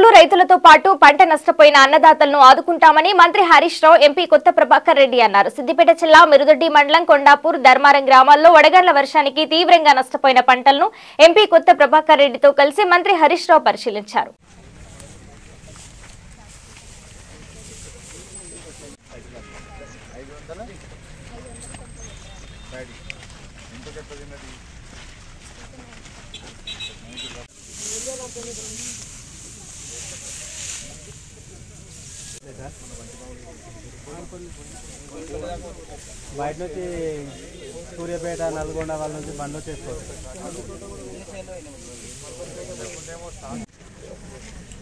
కౌలు రైతులతో పాటు పంట నష్టపోయిన అన్నదాతలను ఆదుకుంటామని మంత్రి హరీష్ రావు ఎంపీ కొత్త ప్రభాకర్ రెడ్డి అన్నారు సిద్దిపేట జిల్లా మిరుదొడ్డి మండలం కొండాపూర్ ధర్మారం గ్రామాల్లో వడగండ్ల వర్షానికి తీవ్రంగా నష్టపోయిన పంటలను ఎంపీ కొత్త ప్రభాకర్ రెడ్డితో కలిసి మంత్రి హరీష్ రావు పరిశీలించారు బయట నుంచి సూర్యాపేట నల్గొండ వాళ్ళ నుంచి బండ్లు చేసుకోవచ్చు